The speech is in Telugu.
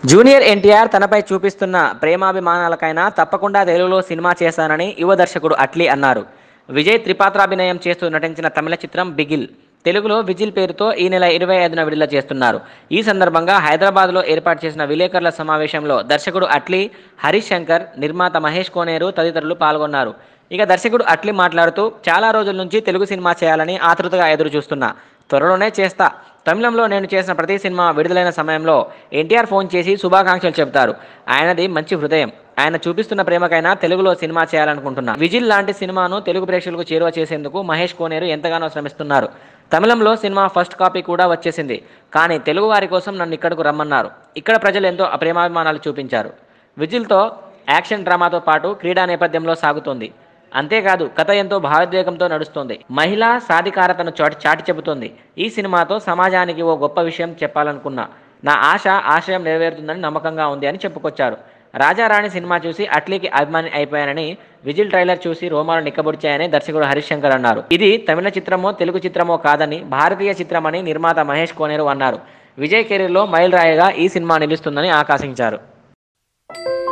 జూనియర్ ఎన్టీఆర్ తనపై చూపిస్తున్న ప్రేమాభిమానాలకైనా తప్పకుండా తెలుగులో సినిమా చేశానని యువ దర్శకుడు అట్లీ అన్నారు విజయ్ త్రిపాత్రాభినయం చేస్తూ నటించిన తమిళ చిత్రం బిగిల్ తెలుగులో విజిల్ పేరుతో ఈ నెల ఇరవై ఐదున విడుదల చేస్తున్నారు ఈ సందర్భంగా హైదరాబాద్లో ఏర్పాటు చేసిన విలేకరుల సమావేశంలో దర్శకుడు అట్లీ హరీష్ శంకర్ నిర్మాత మహేష్ కోనేరు తదితరులు పాల్గొన్నారు ఇక దర్శకుడు అట్లీ మాట్లాడుతూ చాలా రోజుల నుంచి తెలుగు సినిమా చేయాలని ఆతృతగా ఎదురు చూస్తున్నా త్వరలోనే చేస్తా తమిళంలో నేను చేసిన ప్రతి సినిమా విడుదలైన సమయంలో ఎన్టీఆర్ ఫోన్ చేసి శుభాకాంక్షలు చెబుతారు ఆయనది మంచి హృదయం ఆయన చూపిస్తున్న ప్రేమకైనా తెలుగులో సినిమా చేయాలనుకుంటున్నా విజిల్ లాంటి సినిమాను తెలుగు ప్రేక్షకులకు చేరువ చేసేందుకు మహేష్ కోనేరు ఎంతగానో శ్రమిస్తున్నారు తమిళంలో సినిమా ఫస్ట్ కాపీ కూడా వచ్చేసింది కానీ తెలుగు వారి కోసం నన్ను ఇక్కడకు రమ్మన్నారు ఇక్కడ ప్రజలు ఎంతో ప్రేమాభిమానాలు చూపించారు విజిల్తో యాక్షన్ డ్రామాతో పాటు క్రీడా నేపథ్యంలో సాగుతోంది అంతేకాదు కథ ఎంతో భావోద్వేగంతో నడుస్తోంది మహిళా సాధికారతను చాటి చాటి చెబుతోంది ఈ సినిమాతో సమాజానికి ఓ గొప్ప విషయం చెప్పాలనుకున్నా నా ఆశ ఆశయం నెరవేరుతుందని నమ్మకంగా ఉంది అని చెప్పుకొచ్చారు రాజారాణి సినిమా చూసి అట్లీకి అభిమాని అయిపోయానని విజిల్ ట్రైలర్ చూసి రోమాలు నిక్కబొడిచాయని దర్శకుడు హరీష్ శంకర్ అన్నారు ఇది తమిళ చిత్రమో తెలుగు చిత్రమో కాదని భారతీయ చిత్రమని నిర్మాత మహేష్ కోనేరు అన్నారు విజయ్ కెరీర్లో మైల్ రాయిగా ఈ సినిమా నిలుస్తుందని ఆకాశించారు